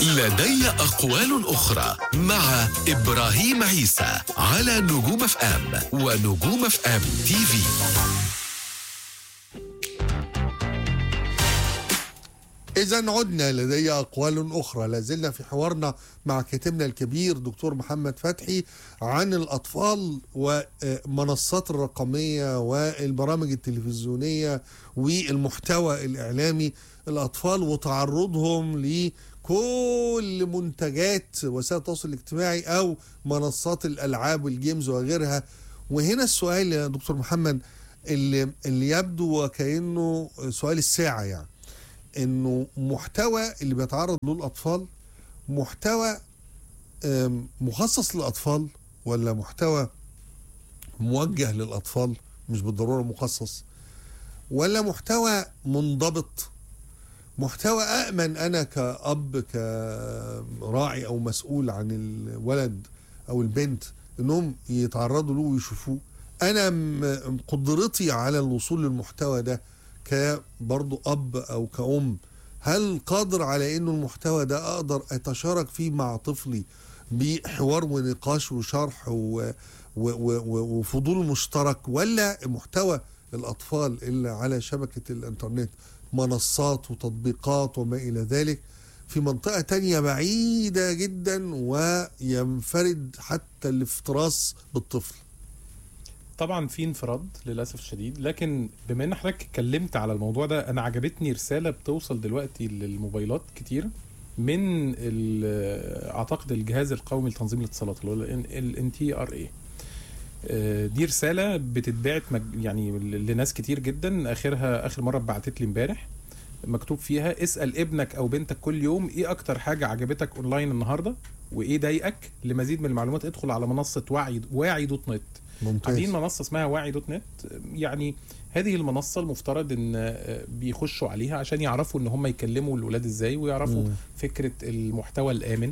لدي أقوال أخرى مع إبراهيم عيسى على نجوم اف ام ونجوم اف ام تي في إذا عدنا لدي أقوال أخرى لازلنا في حوارنا مع كاتبنا الكبير دكتور محمد فتحي عن الأطفال ومنصات الرقمية والبرامج التلفزيونية والمحتوى الإعلامي الأطفال وتعرضهم لكل منتجات وسائل التواصل الاجتماعي أو منصات الألعاب والجيمز وغيرها وهنا السؤال يا دكتور محمد اللي, اللي يبدو وكأنه سؤال الساعة يعني انه محتوى اللي بيتعرض له الاطفال محتوى آم، مخصص للاطفال ولا محتوى موجه للاطفال مش بالضروره مخصص ولا محتوى منضبط محتوى امن انا كاب كراعي او مسؤول عن الولد او البنت انهم يتعرضوا له ويشوفوه انا م- قدرتي على الوصول للمحتوى ده كبرضو اب او كأم هل قادر على انه المحتوى ده اقدر اتشارك فيه مع طفلي بحوار ونقاش وشرح و و و و وفضول مشترك ولا محتوى الاطفال اللي على شبكة الانترنت منصات وتطبيقات وما الى ذلك في منطقة تانية بعيدة جدا وينفرد حتى الافتراس بالطفل طبعا في انفراد للاسف الشديد لكن بما ان حضرتك اتكلمت على الموضوع ده انا عجبتني رساله بتوصل دلوقتي للموبايلات كتير من ال- اعتقد الجهاز القومي لتنظيم الاتصالات اللي هو الان تي ار اي دي رساله بتتبعت مج- يعني لناس كتير جدا اخرها اخر مره اتبعتت لي امبارح مكتوب فيها اسال ابنك او بنتك كل يوم ايه اكتر حاجه عجبتك اونلاين النهارده وايه ضايقك لمزيد من المعلومات ادخل على منصه وعي واعي دوت نت ممتاز عاملين منصه اسمها واعي دوت نت يعني هذه المنصه المفترض ان آه، بيخشوا عليها عشان يعرفوا ان هم يكلموا الولاد ازاي ويعرفوا مم. فكره المحتوى الامن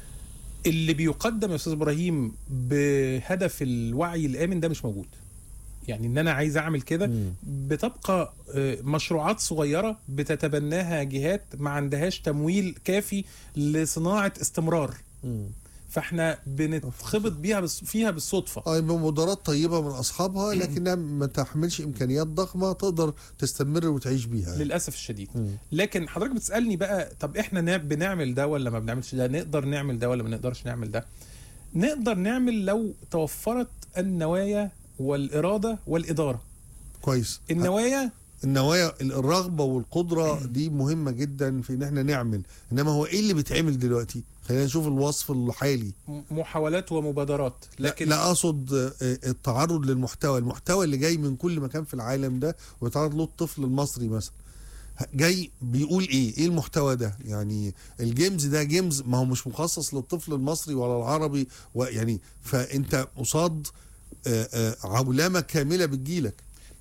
اللي بيقدم يا استاذ ابراهيم بهدف الوعي الامن ده مش موجود يعني ان انا عايز اعمل كده مم. بتبقى آه، مشروعات صغيره بتتبناها جهات ما عندهاش تمويل كافي لصناعه استمرار مم. فاحنا بنتخبط بيها بس فيها بالصدفه اه يبقى مبادرات طيبة من أصحابها لكنها ما تحملش إمكانيات ضخمة تقدر تستمر وتعيش بيها للاسف الشديد مم. لكن حضرتك بتسالني بقى طب احنا نا- بنعمل ده ولا ما بنعملش ده نقدر نعمل ده ولا ما نقدرش نعمل ده نقدر نعمل لو توفرت النوايا والاراده والاداره كويس النوايا النوايا الرغبة والقدرة دي مهمة جدا في إن إحنا نعمل إنما هو إيه اللي بيتعمل دلوقتي خلينا نشوف الوصف الحالي م- محاولات ومبادرات لكن لكن لا أقصد آه، التعرض للمحتوى المحتوى اللي جاي من كل مكان في العالم ده ويتعرض له الطفل المصري مثلا جاي بيقول ايه ايه المحتوى ده يعني الجيمز ده جيمز ما هو مش مخصص للطفل المصري ولا العربي ويعني فانت قصاد آه، آه، عولمه كامله بتجيلك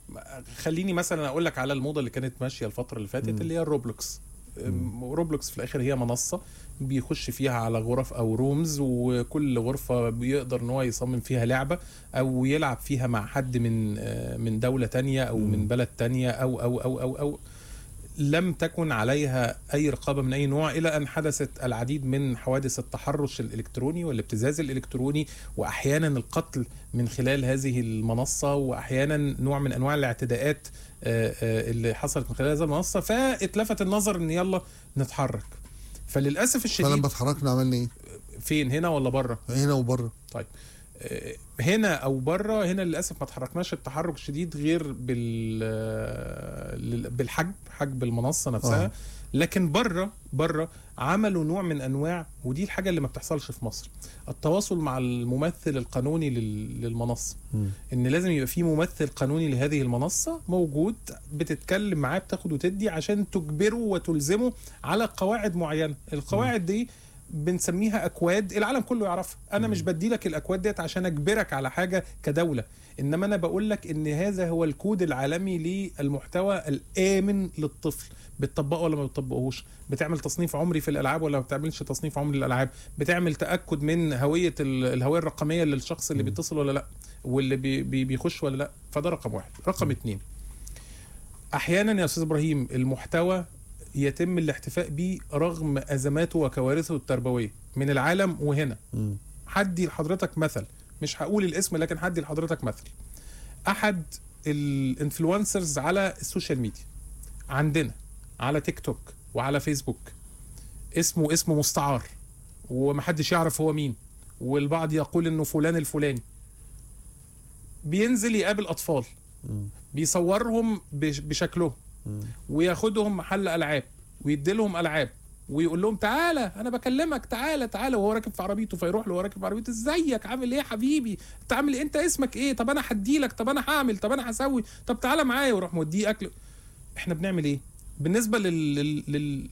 خليني مثلا اقول لك على الموضه اللي كانت ماشيه الفتره اللي فاتت اللي هي الروبلوكس أم، روبلوكس في الاخر هي منصه بيخش فيها على غرف او رومز وكل غرفه بيقدر ان هو يصمم فيها لعبه او يلعب فيها مع حد من آه، من دوله تانية او من بلد تانية او او او او او لم تكن عليها اي رقابه من اي نوع الى ان حدثت العديد من حوادث التحرش الالكتروني والابتزاز الالكتروني واحيانا القتل من خلال هذه المنصه واحيانا نوع من انواع الاعتداءات آه، آه، اللي حصلت من خلال هذه المنصه فاتلفت النظر ان يلا نتحرك فللاسف فلما الشديد اتحركنا عملنا ايه فين هنا ولا بره هنا وبره طيب آه، هنا او بره هنا للاسف ما تحركناش التحرك الشديد غير بال آه، لل- بالحجب حجب المنصه نفسها آه. آه. لكن بره بره عملوا نوع من انواع ودي الحاجه اللي ما بتحصلش في مصر التواصل مع الممثل القانوني لل- للمنصه مم. ان لازم يبقى في ممثل قانوني لهذه المنصه موجود بتتكلم معاه بتاخد وتدي عشان تجبره وتلزمه على قواعد معينه القواعد دي بنسميها اكواد العالم كله يعرفها انا مش بدي لك الاكواد ديت عشان اجبرك على حاجه كدوله انما انا بقول لك ان هذا هو الكود العالمي للمحتوى الامن للطفل بتطبقه ولا ما بتطبقهوش بتعمل تصنيف عمري في الالعاب ولا ما بتعملش تصنيف عمري للالعاب بتعمل تاكد من هويه ال- الهويه الرقميه للشخص اللي بيتصل ولا لا واللي بي بي بيخش ولا لا فده رقم واحد رقم اتنين احيانا يا استاذ ابراهيم المحتوى يتم الاحتفاء به رغم ازماته وكوارثه التربويه من العالم وهنا مم. هدي لحضرتك مثل مش هقول الاسم لكن هدي لحضرتك مثل احد الانفلونسرز على السوشيال ميديا عندنا على تيك توك وعلى فيسبوك اسمه اسمه مستعار ومحدش يعرف هو مين والبعض يقول انه فلان الفلاني بينزل يقابل اطفال مم. بيصورهم بش- بشكلهم مم. وياخدهم محل العاب ويديلهم العاب ويقول لهم تعالى انا بكلمك تعالى تعالى وهو راكب في عربيته فيروح له وهو راكب في عربيته ازيك عامل ايه يا حبيبي انت عامل ايه انت اسمك ايه طب انا هديلك طب انا هعمل طب انا هسوي طب تعالى معايا ويروح موديه اكل احنا بنعمل ايه بالنسبه لل... لل... لل...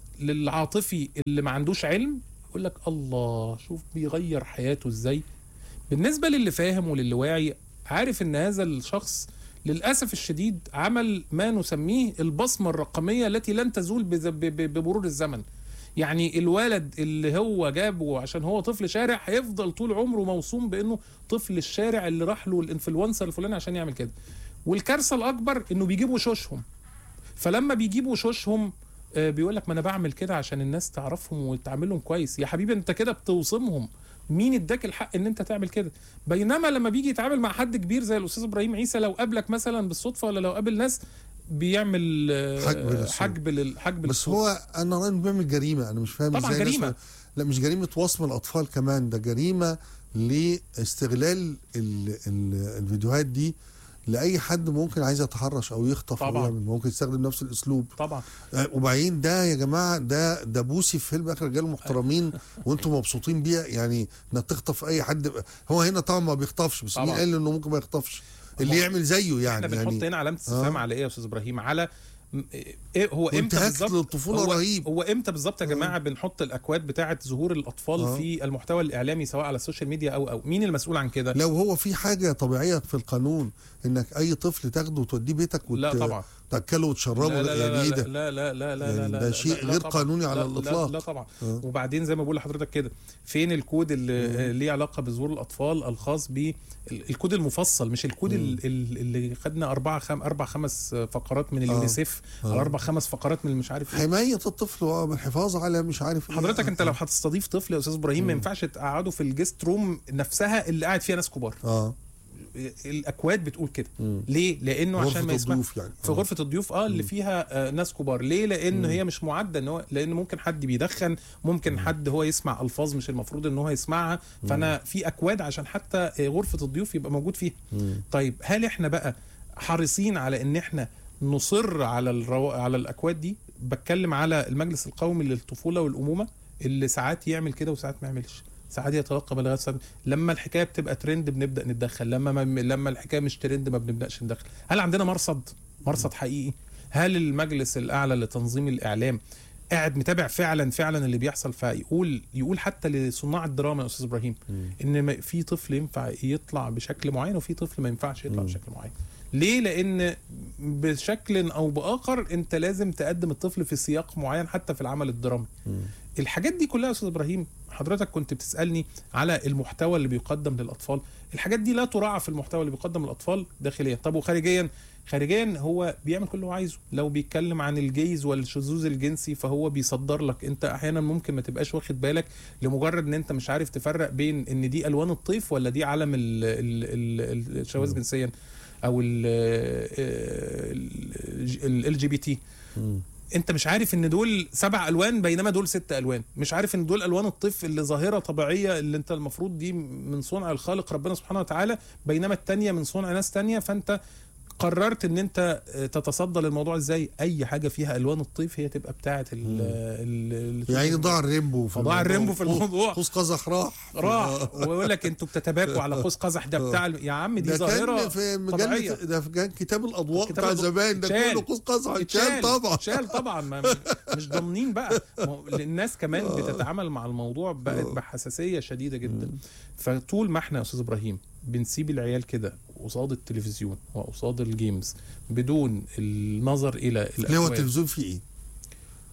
للعاطفي اللي ما عندوش علم يقول لك الله شوف بيغير حياته ازاي بالنسبه للي فاهم وللي واعي عارف ان هذا الشخص للاسف الشديد عمل ما نسميه البصمه الرقميه التي لن تزول بز- ب- ب- بمرور الزمن يعني الولد اللي هو جابه عشان هو طفل شارع هيفضل طول عمره موصوم بانه طفل الشارع اللي راح له الانفلونسر الفلاني عشان يعمل كده والكارثه الاكبر انه بيجيبوا وشوشهم فلما بيجيبوا وشوشهم آه، بيقول لك ما انا بعمل كده عشان الناس تعرفهم وتعاملهم كويس يا حبيبي انت كده بتوصمهم مين اداك الحق ان انت تعمل كده بينما لما بيجي يتعامل مع حد كبير زي الاستاذ ابراهيم عيسى لو قابلك مثلا بالصدفه ولا لو قابل ناس بيعمل آه، حجب للصوت. حجب لل- حجب بس للصوت. هو انا رايي إنه بيعمل جريمه انا مش فاهم طبعاً ازاي الناس جريمة. ما- لا مش جريمه وصم الاطفال كمان ده جريمه لاستغلال ال ال الفيديوهات دي لاي حد ممكن عايز يتحرش او يخطف او طبعاً. يعمل ممكن يستخدم نفس الاسلوب طبعا آه، وبعدين ده يا جماعه ده ده بوسي في فيلم اخر رجال محترمين وانتم مبسوطين بيها يعني انك تخطف اي حد هو هنا طبعا ما بيخطفش بس مين طبعاً. قال انه ممكن ما يخطفش اللي هو يعمل زيه احنا يعني بنحط يعني هنا علامه استفهام آه. على ايه يا استاذ ابراهيم على م- ايه هو امتى وانتهاك بالظبط للطفولة هو رهيب. هو امتى بالظبط يا جماعه بنحط الاكواد بتاعه ظهور الاطفال آه. في المحتوى الاعلامي سواء على السوشيال ميديا او او مين المسؤول عن كده لو هو في حاجه طبيعيه في القانون انك اي طفل تاخده وتوديه بيتك لا طبعا وتاكله وتشربه لا لا يعني لا ايه لا ده لا لا لا لا يعني لا ده لا شيء لا غير طبعاً. قانوني على لا- الإطلاق. لا, لا طبعا آه. وبعدين زي ما بقول لحضرتك كده فين الكود اللي ليه علاقه بظهور الاطفال الخاص ب الكود المفصل مش الكود ال- ال- اللي خدنا اربع خم اربع خمس فقرات من اليونيسيف آه. على اربع خمس فقرات من مش عارف ايه حمايه الطفل والحفاظ على مش عارف ايه حضرتك انت لو هتستضيف طفل يا استاذ ابراهيم ما ينفعش تقعده في الجيست روم نفسها اللي قاعد فيها ناس كبار اه الاكواد بتقول كده مم. ليه لانه غرفة عشان ما يسمع الضيوف يعني. في آه. غرفه الضيوف اه اللي فيها آه ناس كبار ليه لان هي مش معده ان هو لان ممكن حد بيدخن ممكن حد هو يسمع الفاظ مش المفروض ان هو يسمعها فانا في اكواد عشان حتى آه، غرفه الضيوف يبقى موجود فيها مم. طيب هل احنا بقى حريصين على ان احنا نصر على الرو... على الاكواد دي بتكلم على المجلس القومي للطفوله والامومه اللي ساعات يعمل كده وساعات ما يعملش ساعات يتوقع بلغات ساعات لما الحكايه بتبقى ترند بنبدا نتدخل لما ما... لما الحكايه مش ترند ما بنبداش ندخل هل عندنا مرصد مرصد حقيقي هل المجلس الاعلى لتنظيم الاعلام قاعد متابع فعلا فعلا اللي بيحصل فيقول يقول حتى لصناع الدراما يا استاذ ابراهيم ان ما- في طفل ينفع يطلع بشكل معين وفي طفل ما ينفعش يطلع بشكل معين ليه لان بشكل او باخر انت لازم تقدم الطفل في سياق معين حتى في العمل الدرامي الحاجات دي كلها يا استاذ ابراهيم حضرتك كنت بتسالني على المحتوى اللي بيقدم للاطفال الحاجات دي لا تراعى في المحتوى اللي بيقدم للاطفال داخليا طب وخارجيا خارجيا هو بيعمل كل اللي هو عايزه لو بيتكلم عن الجيز والشذوذ الجنسي فهو بيصدر لك انت احيانا ممكن ما تبقاش واخد بالك لمجرد ان انت مش عارف تفرق بين ان دي الوان الطيف ولا دي علم ال- ال- ال- الشواذ جنسيا او ال جي بي تي مم. انت مش عارف ان دول سبع الوان بينما دول ست الوان مش عارف ان دول الوان الطيف اللي ظاهره طبيعيه اللي انت المفروض دي من صنع الخالق ربنا سبحانه وتعالى بينما التانية من صنع ناس تانية فانت قررت ان انت تتصدى للموضوع ازاي اي حاجه فيها الوان الطيف هي تبقى بتاعه ال ال- يعني ضاع الريمبو في فضاع الموضوع. الريمبو في الموضوع. قوس قزح راح راح ويقول لك انتوا بتتباكوا على قوس قزح ده بتاع ال- يا عم دي ده ظاهره كان في طبيعية. مجله ده كان كتاب الاضواء كتاب بتاع الأضواء. زمان ده اتشال. كله قوس قزح اتشال طبعا شال طبعا ما مش ضامنين بقى ما هو الناس كمان بتتعامل مع الموضوع بقت بحساسيه شديده جدا فطول ما احنا يا استاذ ابراهيم بنسيب العيال كده قصاد التلفزيون وقصاد الجيمز بدون النظر الى اللي هو الأكواد. التلفزيون فيه ايه؟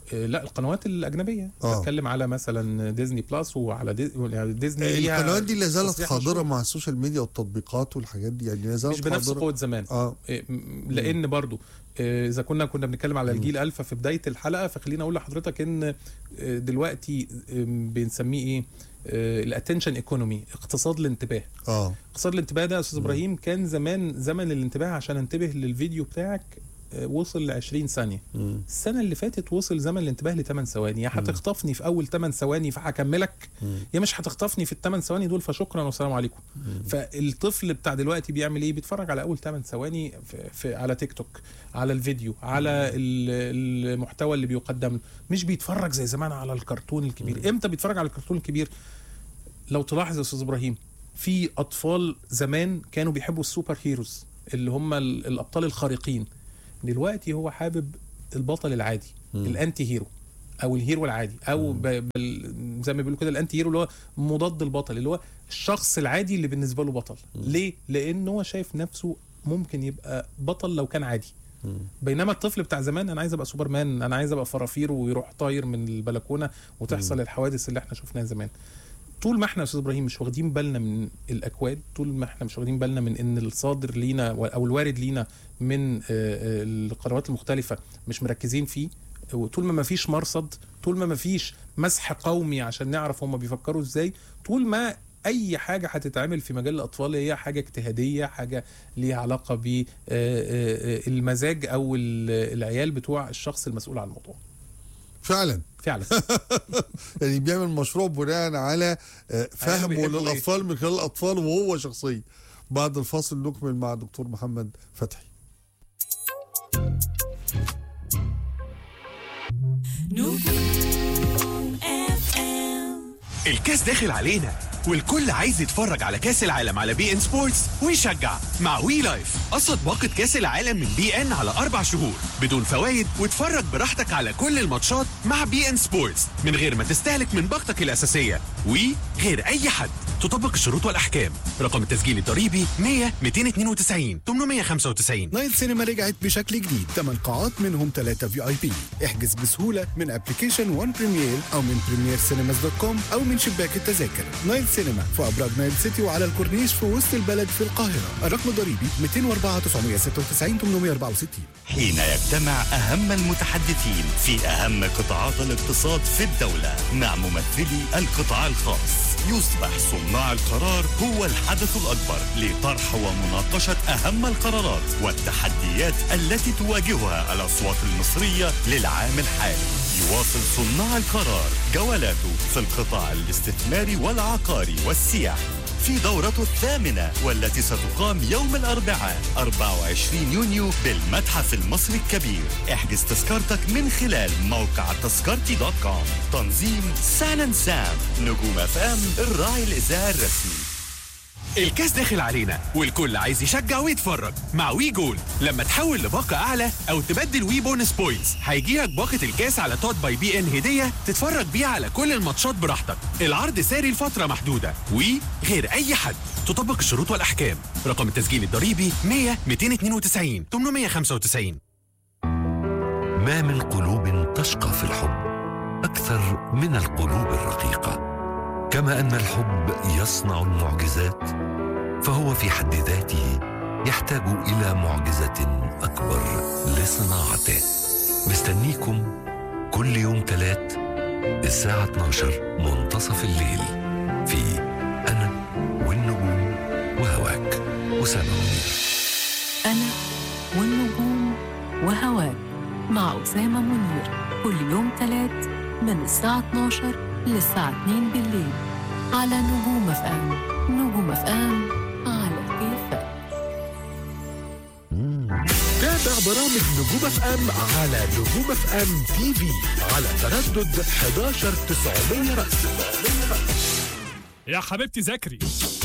آه، لا القنوات الاجنبيه آه. بتكلم على مثلا ديزني بلس وعلى دي... يعني ديزني ليها القنوات دي لا زالت تصريح حاضره مشهور. مع السوشيال ميديا والتطبيقات والحاجات دي يعني لا زالت مش بنفس حاضرة. قوه زمان اه إيه، م- لان برضو إيه، اذا كنا كنا بنتكلم على الجيل الفا في بدايه الحلقه فخليني اقول لحضرتك ان إيه، دلوقتي إيه، بنسميه ايه الاتنشن ايكونومي اقتصاد الانتباه اه اقتصاد الانتباه ده يا استاذ ابراهيم كان زمان زمن الانتباه عشان انتبه للفيديو بتاعك آه، وصل ل 20 ثانيه مم. السنه اللي فاتت وصل زمن الانتباه ل 8 ثواني يا هتخطفني في اول 8 ثواني فهكملك يا مش هتخطفني في ال 8 ثواني دول فشكرا والسلام عليكم فالطفل بتاع دلوقتي بيعمل ايه بيتفرج على اول 8 ثواني في, في على تيك توك على الفيديو على ال- المحتوى اللي بيقدم له مش بيتفرج زي زمان على الكرتون الكبير امتى بيتفرج على الكرتون الكبير لو تلاحظ يا استاذ ابراهيم في اطفال زمان كانوا بيحبوا السوبر هيروز اللي هم ال- الابطال الخارقين دلوقتي هو حابب البطل العادي الانتي هيرو او الهيرو العادي او ب... بل... زي ما بيقولوا كده الانتي هيرو اللي هو مضاد البطل اللي هو الشخص العادي اللي بالنسبه له بطل ليه لانه هو شايف نفسه ممكن يبقى بطل لو كان عادي بينما الطفل بتاع زمان انا عايز ابقى سوبرمان انا عايز ابقى فرافير ويروح طاير من البلكونه وتحصل الحوادث اللي احنا شفناها زمان طول ما احنا يا استاذ ابراهيم مش واخدين بالنا من الاكواد طول ما احنا مش واخدين بالنا من ان الصادر لينا و- او الوارد لينا من آه، آه، القنوات المختلفه مش مركزين فيه وطول ما ما فيش مرصد طول ما ما فيش مسح قومي عشان نعرف هم بيفكروا ازاي طول ما اي حاجه هتتعمل في مجال الاطفال هي حاجه اجتهاديه حاجه ليها علاقه بالمزاج او ال- العيال بتوع الشخص المسؤول عن الموضوع فعلا فعلا يعني بيعمل مشروع بناء على آه، فهمه بيحبوا إيه؟ للاطفال من خلال الاطفال وهو شخصيا بعد الفاصل نكمل مع دكتور محمد فتحي الكاس داخل علينا والكل عايز يتفرج على كاس العالم على بي ان سبورتس ويشجع مع وي لايف قصد باقة كاس العالم من بي ان على اربع شهور بدون فوائد واتفرج براحتك على كل الماتشات مع بي ان سبورتس من غير ما تستهلك من باقتك الاساسيه وي غير اي حد تطبق الشروط والاحكام رقم التسجيل الضريبي 100 292 895 نايل سينما رجعت بشكل جديد 8 قاعات منهم 3 في اي بي احجز بسهوله من ابلكيشن وان بريمير او من بريمير سينماز دوت كوم او من شباك التذاكر نايل سينما في ابراج نايل سيتي وعلى الكورنيش في وسط البلد في القاهره الرقم الضريبي 204 996 864 حين يجتمع أهم المتحدثين في أهم قطاعات الاقتصاد في الدولة مع ممثلي القطاع الخاص يصبح صناع القرار هو الحدث الأكبر لطرح ومناقشة أهم القرارات والتحديات التي تواجهها الأصوات المصرية للعام الحالي يواصل صناع القرار جولاته في القطاع الاستثماري والعقاري والسياحي في دورته الثامنة والتي ستقام يوم الأربعاء 24 يونيو بالمتحف المصري الكبير احجز تذكرتك من خلال موقع تذكرتي دوت كوم تنظيم سان سام نجوم اف ام الراعي الإذاعي الرسمي الكاس داخل علينا والكل عايز يشجع ويتفرج مع وي جول لما تحول لباقة أعلى أو تبدل وي بونس بوينتس هيجيلك باقة الكاس على توت باي بي إن هدية تتفرج بيها على كل الماتشات براحتك العرض ساري لفترة محدودة وي غير أي حد تطبق الشروط والأحكام رقم التسجيل الضريبي 100 292 895 ما من قلوب تشقى في الحب اكثر من القلوب الرقيقه كما ان الحب يصنع المعجزات فهو في حد ذاته يحتاج الى معجزه اكبر لصناعته مستنيكم كل يوم ثلاث الساعه 12 منتصف الليل في انا والنجوم وهواك اسامه منير أنا والنجوم وهواك مع أسامة منير كل يوم تلات من الساعة 12 للساعة 2 بالليل على نجوم اف ام نجوم اف ام على كيفك تابع برامج نجوم اف ام على نجوم اف ام تي في على تردد 11 900 رأس يا حبيبتي ذاكري